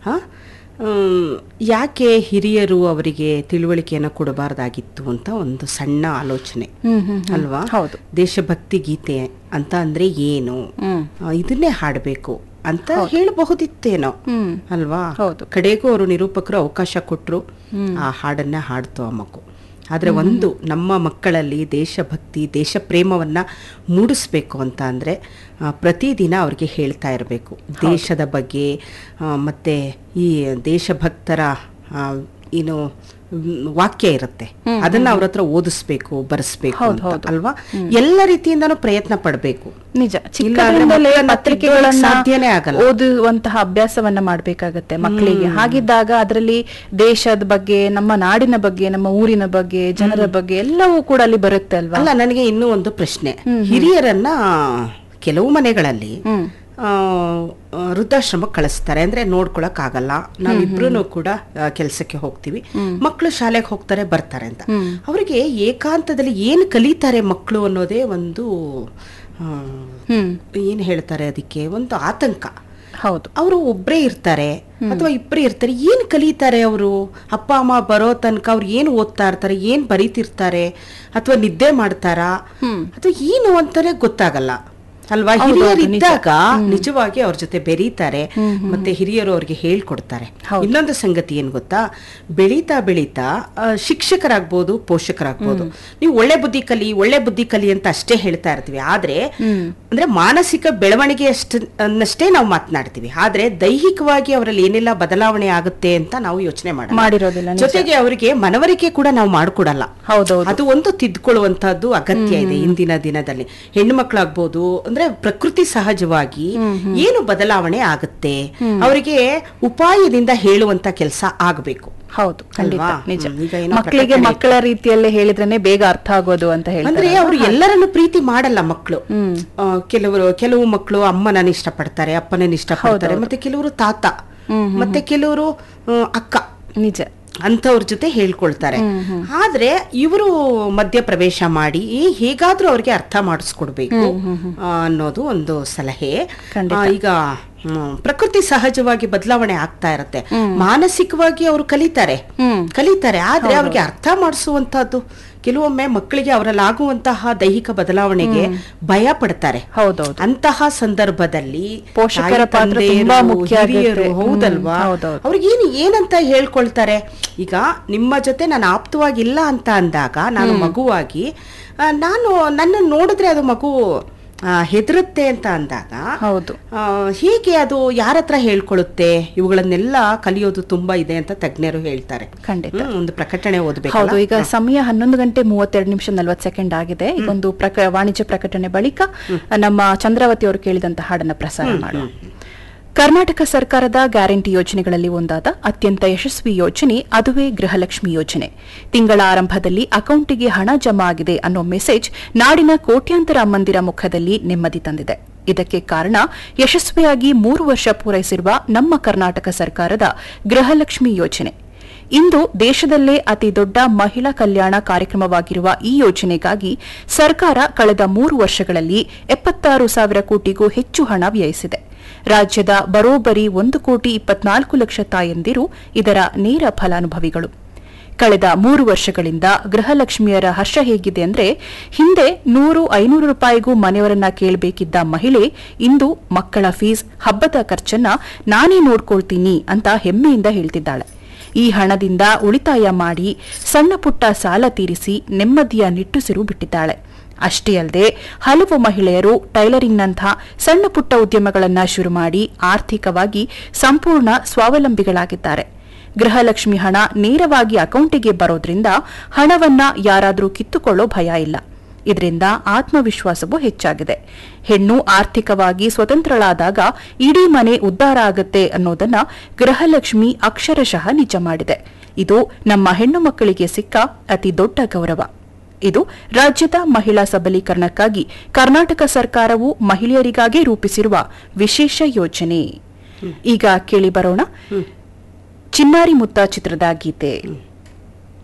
ಹ? ಹ್ಮ್, ಯಾಕೆ ಹಿರಿಯರು ಅವರಿಗೆ ತಿಳುವಳಿಕೆಯನ್ನು ಕೊಡಬಾರ್ದಾಗಿತ್ತು ಅಂತ ಒಂದು ಸಣ್ಣ ಆಲೋಚನೆ ಹ್ಮ್ ಹ್ಮ್ ಹ್ಮ್. ಅಲ್ವಾ ಹೌದು ದೇಶಭಕ್ತಿ ಗೀತೆ ಅಂತ ಅಂದ್ರೆ ಏನು ಹ್ಮ್ ಆ, ಇದನ್ನೇ ಹಾಡಬೇಕು ಅಂತ ಹೇಳಬಹುದಿತ್ತೇನೋ ಹ್ಮ್ ಅಲ್ವಾ ಹೌದು. ಕಡೆಗೂ ಅವರು ನಿರೂಪಕರು ಅವಕಾಶ ಕೊಟ್ಟರು ಆ ಹಾಡನ್ನ ಹಾಡ್ತು ಆ ಮಗು ಆದ್ರೆ ಒಂದು ನಮ್ಮ ಮಕ್ಕಳಲ್ಲಿ ದೇಶಭಕ್ತಿ ದೇಶ ಪ್ರೇಮವನ್ನ ಮೂಡಿಸ್ಬೇಕು ಅಂತ ಅಂದ್ರೆ ಆ, ಪ್ರತಿದಿನ ಅವ್ರಿಗೆ ಹೇಳ್ತಾ ಇರಬೇಕು ದೇಶದ ಬಗ್ಗೆ ಆ, ಮತ್ತೆ ಈ ದೇಶಭಕ್ತರ ಆ, ಏನು ಮ್, ವಾಕ್ಯ ಇರುತ್ತೆ ಅದನ್ನ ಅವ್ರ ಹತ್ರ ಓದಿಸ್ಬೇಕು ಬರೆಸ್ಬೇಕು ಹೌದು, ಅಂತ, ಹೌದು. ಅಲ್ವಾ ಎಲ್ಲ ರೀತಿಯಿಂದನೂ ಪ್ರಯತ್ನ ಪಡಬೇಕು ನಿಜ ಇಲ್ಲ ಅಂದ್ರೆ ಚಿಕ್ಕದ್ರಿಂದಲೇ ಮಕ್ಕಳನ್ನ ಪತ್ರಿಕೆಗಳನ್ನ ತಿದ್ದೋಳಕ್ ಸಾಧ್ಯನೇ ಆಗಲ್ಲ. ಓದುವಂತಹ ಅಭ್ಯಾಸವನ್ನ ಮಾಡ್ಬೇಕಾಗತ್ತೆ ಮಕ್ಕಳಿಗೆ ಹಾಗಿದ್ದಾಗ ಅದರಲ್ಲಿ ದೇಶದ ಬಗ್ಗೆ ನಮ್ಮ ನಾಡಿನ ಬಗ್ಗೆ ನಮ್ಮ ಊರಿನ ಬಗ್ಗೆ ಜನರ ಬಗ್ಗೆ ಎಲ್ಲವೂ ಕೂಡ ಅಲ್ಲಿ ಬರುತ್ತೆ ಅಲ್ವಾ ಅಲ್ಲ ನನಗೆ ಇನ್ನೂ ಒಂದು ಪ್ರಶ್ನೆ ಹಿರಿಯರನ್ನ ಕೆಲವು ಮನೆಗಳಲ್ಲಿ ಹ್ಮ್ ಆ, ಆ, ವೃದ್ಧಾಶ್ರಮಕ್ಕೆ ಕಳಿಸ್ತಾರೆ ಅಂದ್ರೆ ನೋಡ್ಕೊಳಕ್ ಆಗಲ್ಲ ನಾವಿಬ್ರು ಕೂಡ ಕೆಲಸಕ್ಕೆ ಹೋಗ್ತೀವಿ ಮಕ್ಕಳು ಶಾಲೆಗೆ ಹೋಗ್ತಾರೆ ಬರ್ತಾರೆ ಅಂತ ಅವರಿಗೆ ಏಕಾಂತದಲ್ಲಿ ಏನು ಕಲಿತಾರೆ ಮಕ್ಕಳು ಅನ್ನೋದೇ ಒಂದು ಆ, ಹ್ಮ್ ಏನ್ ಹೇಳ್ತಾರೆ ಅದಕ್ಕೆ ಒಂದು ಆತಂಕ ಹೌದು ಅವರು ಒಬ್ಬರೇ ಇರ್ತಾರೆ ಅಥವಾ ಇಬ್ಬರೇ ಇರ್ತಾರೆ ಏನ್ ಕಲಿತಾರೆ ಅವರು ಅಪ್ಪ ಅಮ್ಮ ಬರೋ ತನಕ ಅವ್ರು ಏನು ಓದ್ತಾ ಇರ್ತಾರೆ ಏನ್ ಬರೀತಿರ್ತಾರೆ ಅಥವಾ ನಿದ್ದೆ ಮಾಡ್ತಾರಾ ಅಥವಾ ಏನು ಅಂತಾನೆ ಗೊತ್ತಾಗಲ್ಲ ಅಲ್ವಾ ಹಿರಿಯರು ಇದ್ದಾಗ ನಿಜವಾಗಿ ಅವ್ರ ಜೊತೆ ಬೆರೀತಾರೆ ಮತ್ತೆ ಹಿರಿಯರು ಅವ್ರಿಗೆ ಹೇಳ್ಕೊಡ್ತಾರೆ ಇನ್ನೊಂದು ಸಂಗತಿ ಏನ್ ಗೊತ್ತಾ ಬೆಳೀತಾ ಬೆಳೀತಾ ಆ, ಶಿಕ್ಷಕರಾಗ್ಬೋದು ಪೋಷಕರಾಗ್ಬೋದು ನೀವು ಒಳ್ಳೆ ಬುದ್ಧಿ ಕಲಿ ಒಳ್ಳೆ ಬುದ್ಧಿ ಕಲಿ ಅಂತ ಅಷ್ಟೇ ಹೇಳ್ತಾ ಇರ್ತೀವಿ ಆದ್ರೆ ಅಂದ್ರೆ ಮಾನಸಿಕ ಬೆಳವಣಿಗೆ ಅಷ್ಟ ಅನ್ನಷ್ಟೇ ನಾವು ಮಾತನಾಡ್ತೀವಿ ಆದ್ರೆ ದೈಹಿಕವಾಗಿ ಅವರಲ್ಲಿ ಏನೆಲ್ಲ ಬದಲಾವಣೆ ಆಗುತ್ತೆ ಅಂತ ನಾವು ಯೋಚನೆ ಮಾಡಲ್ಲ ಮಾಡಿರೋದಿಲ್ಲ ನಿಜ. ಜೊತೆಗೆ ಅವರಿಗೆ ಮನವರಿಕೆ ಕೂಡ ನಾವು ಮಾಡ್ಕೊಡಲ್ಲ ಹೌದೌದು ಅದು ಒಂದು ತಿದ್ದುಕೊಳ್ಳುವಂತಹದ್ದು ಅಗತ್ಯ ಇದೆ ಇಂದಿನ ದಿನದಲ್ಲಿ ಹೆಣ್ಣು ಮಕ್ಕಳಾಗ್ಬೋದು ಅಂದ್ರೆ ಪ್ರಕೃತಿ ಸಹಜವಾಗಿ ಏನು ಬದಲಾವಣೆ ಆಗುತ್ತೆ ಅವರಿಗೆ ಉಪಾಯದಿಂದ ಹೇಳುವಂತ ಕೆಲಸ ಆಗಬೇಕು ಹೌದು ಖಂಡಿತ ಅಲ್ವಾ? ನಿಜ ಹ್ಮ್, ಈಗ ಏನೋ ಮಕ್ಕಳಿಗೆ ಪ್ರಕಟಣೆ ಮಕ್ಕಳ ರೀತಿಯಲ್ಲೇ ಹೇಳಿದ್ರೇನೆ ಬೇಗ ಅರ್ಥ ಆಗೋದು ಅಂತ ಅಂದ್ರೆ ಹೇಳ್ತಾರೆ ಅವರು ಎಲ್ಲರನ್ನು ಪ್ರೀತಿ ಮಾಡಲ್ಲ ಮಕ್ಕಳು ಕೆಲವರು ಕೆಲವು ಮಕ್ಕಳು ಅಮ್ಮನನ್ನ ಇಷ್ಟಪಡ್ತಾರೆ ಅಪ್ಪನನ್ನ ಇಷ್ಟಪಡ್ತಾರೆ ಮತ್ತೆ ಕೆಲವರು ತಾತ ಮತ್ತೆ ಕೆಲವರು ಅಕ್ಕ ನಿಜ ಅಂಥವ್ರ ಜೊತೆ ಹೇಳ್ಕೊಳ್ತಾರೆ ಆದ್ರೆ ಇವರು ಮಧ್ಯ ಪ್ರವೇಶ ಮಾಡಿ ಈ ಹೇಗಾದ್ರೂ ಅವ್ರಿಗೆ ಅರ್ಥ ಮಾಡಿಸ್ಕೊಡ್ಬೇಕು ಆ, ಅನ್ನೋದು ಒಂದು ಸಲಹೆ ಆ, ಈಗ ಹ್ಮ್, ಪ್ರಕೃತಿ ಸಹಜವಾಗಿ ಬದಲಾವಣೆ ಆಗ್ತಾ ಇರತ್ತೆ ಮಾನಸಿಕವಾಗಿ ಅವರು ಕಲಿತಾರೆ ಕಲಿತಾರೆ ಆದ್ರೆ ಅವ್ರಿಗೆ ಅರ್ಥ ಮಾಡಿಸುವಂತಹದ್ದು ಕೆಲವೊಮ್ಮೆ ಮಕ್ಕಳಿಗೆ ಅವರಲ್ಲಿ ಆಗುವಂತಹ ದೈಹಿಕ ಬದಲಾವಣೆಗೆ ಭಯ ಪಡ್ತಾರೆ ಹೌದೌದು ಅಂತಹ ಸಂದರ್ಭದಲ್ಲಿ ಪೋಷಕರ ತಾಯಿ, ಪಾತ್ರ ತಂದೆಯರು, ತುಂಬಾ ಮುಖ್ಯ ಹಿರಿಯರು, ಆಗುತ್ತೆ. ಹೌದಲ್ವಾ ಹ್ಮ್, ಹೌದೌದು. ಅವ್ರಿಗೆ ಏನು ಏನಂತ ಹೇಳ್ಕೊಳ್ತಾರೆ ಈಗ ನಿಮ್ಮ ಜೊತೆ ನಾನು ಆಪ್ತವಾಗಿಲ್ಲ ಅಂತ ಅಂದಾಗ ನಾನು ಮಗುವಾಗಿ ಆ, ನಾನು ನನ್ನ ನೋಡಿದ್ರೆ ಅದು ಮಗು ಆ, ಹೆದರುತ್ತೆ ಅಂತ ಅಂದಾಗ ಹೌದು ಆ, ಹೇಗೆ ಅದು ಯಾರ ಹತ್ರ ಹೇಳ್ಕೊಳ್ಳುತ್ತೆ ಇವುಗಳನ್ನೆಲ್ಲ ಕಲಿಯೋದು ತುಂಬಾ ಇದೆ ಅಂತ ತಜ್ಞರು ಹೇಳ್ತಾರೆ ಖಂಡಿತ ಹ್ಮ್, ಒಂದು ಪ್ರಕಟಣೆ ಓದ್ಬೇಕು ಹೌದು ಈಗ ಸಮಯ ಹನ್ನೊಂದು ಗಂಟೆ ಮೂವತ್ತೆರಡು ನಿಮಿಷ ನಲ್ವತ್ತು ಸೆಕೆಂಡ್ ಆಗಿದೆ ಈಗ ಒಂದು ಪ್ರಕ ವಾಣಿಜ್ಯ ಪ್ರಕಟಣೆ ಬಳಿಕ ನಮ್ಮ ಚಂದ್ರಾವತಿ ಅವರು ಕೇಳಿದಂತ ಹಾಡನ್ನ ಪ್ರಸಾರ ಮಾಡುವ ಕರ್ನಾಟಕ ಸರ್ಕಾರದ ಗ್ಯಾರಂಟಿ ಯೋಜನೆಗಳಲ್ಲಿ ಒಂದಾದ ಅತ್ಯಂತ ಯಶಸ್ವಿ ಯೋಜನೆ ಅದುವೇ ಗೃಹಲಕ್ಷ್ಮಿ ಯೋಜನೆ ತಿಂಗಳ ಆರಂಭದಲ್ಲಿ ಅಕೌಂಟಿಗೆ ಹಣ ಜಮಾ ಆಗಿದೆ ಅನ್ನೋ ಮೆಸೇಜ್ ನಾಡಿನ ಕೋಟ್ಯಾಂತರ ಅಮ್ಮಂದಿರ ಮುಖದಲ್ಲಿ ನೆಮ್ಮದಿ ತಂದಿದೆ ಇದಕ್ಕೆ ಕಾರಣ ಯಶಸ್ವಿಯಾಗಿ ಮೂರು ವರ್ಷ ಪೂರೈಸಿರುವ ನಮ್ಮ ಕರ್ನಾಟಕ ಸರ್ಕಾರದ ಗೃಹಲಕ್ಷ್ಮಿ ಯೋಜನೆ ಇಂದು ದೇಶದಲ್ಲೇ ಅತಿ ದೊಡ್ಡ ಮಹಿಳಾ ಕಲ್ಯಾಣ ಕಾರ್ಯಕ್ರಮವಾಗಿರುವ ಈ ಯೋಜನೆಗಾಗಿ ಸರ್ಕಾರ ಕಳೆದ ಮೂರು ವರ್ಷಗಳಲ್ಲಿ ಎಪ್ಪತ್ತಾರು ಸಾವಿರ ಕೋಟಿಗೂ ಹೆಚ್ಚು ಹಣ ವ್ಯಯಿಸಿದೆ ರಾಜ್ಯದ ಬರೋಬ್ಬರಿ ಒಂದು ಕೋಟಿ ಇಪ್ಪತ್ನಾಲ್ಕು ಲಕ್ಷ ತಾಯಂದಿರು ಇದರ ನೇರ ಫಲಾನುಭವಿಗಳು ಕಳೆದ ಮೂರು ವರ್ಷಗಳಿಂದ ಗೃಹಲಕ್ಷ್ಮಿಯರ ಹರ್ಷ ಹೇಗಿದೆ ಅಂದ್ರೆ ಹಿಂದೆ ನೂರು ಐನೂರು ರೂಪಾಯಿಗೂ ಮನೆಯವರನ್ನ ಕೇಳಬೇಕಿದ್ದ ಮಹಿಳೆ ಇಂದು ಮಕ್ಕಳ ಫೀಸ್ ಹಬ್ಬದ ಖರ್ಚನ್ನ ನಾನೇ ನೋಡ್ಕೊಳ್ತೀನಿ ಅಂತ ಹೆಮ್ಮೆಯಿಂದ ಹೇಳ್ತಿದ್ದಾಳೆ ಈ ಹಣದಿಂದ ಉಳಿತಾಯ ಮಾಡಿ ಸಣ್ಣ ಪುಟ್ಟ ಸಾಲ ತೀರಿಸಿ ನೆಮ್ಮದಿಯ ನಿಟ್ಟುಸಿರು ಬಿಟ್ಟಿದ್ದಾಳೆ ಅಷ್ಟೇ ಅಲ್ಲದೆ ಹಲವು ಮಹಿಳೆಯರು ಟೈಲರಿಂಗ್ನಂಥ ಸಣ್ಣ ಪುಟ್ಟ ಉದ್ಯಮಗಳನ್ನು ಶುರು ಮಾಡಿ ಆರ್ಥಿಕವಾಗಿ ಸಂಪೂರ್ಣ ಸ್ವಾವಲಂಬಿಗಳಾಗಿದ್ದಾರೆ ಗೃಹಲಕ್ಷ್ಮಿ ಹಣ ನೇರವಾಗಿ ಅಕೌಂಟಿಗೆ ಬರೋದ್ರಿಂದ ಹಣವನ್ನ ಯಾರಾದರೂ ಕಿತ್ತುಕೊಳ್ಳೋ ಭಯ ಇಲ್ಲ ಇದರಿಂದ ಆತ್ಮವಿಶ್ವಾಸವೂ ಹೆಚ್ಚಾಗಿದೆ ಹೆಣ್ಣು ಆರ್ಥಿಕವಾಗಿ ಸ್ವತಂತ್ರಳಾದಾಗ ಇಡೀ ಮನೆ ಉದ್ಧಾರ ಆಗುತ್ತೆ ಅನ್ನೋದನ್ನ ಗೃಹಲಕ್ಷ್ಮಿ ಅಕ್ಷರಶಃ ನಿಜ ಮಾಡಿದೆ ಇದು ನಮ್ಮ ಹೆಣ್ಣು ಮಕ್ಕಳಿಗೆ ಸಿಕ್ಕ ಅತಿ ದೊಡ್ಡ ಗೌರವ ಇದು ರಾಜ್ಯದ ಮಹಿಳಾ ಸಬಲೀಕರಣಕ್ಕಾಗಿ ಕರ್ನಾಟಕ ಸರ್ಕಾರವು ಮಹಿಳೆಯರಿಗಾಗೇ ರೂಪಿಸಿರುವ ವಿಶೇಷ ಯೋಜನೆ ಈಗ ಕೇಳಿ ಬರೋಣ ಚಿನ್ನಾರಿ ಮುತ್ತ ಚಿತ್ರದ ಗೀತೆ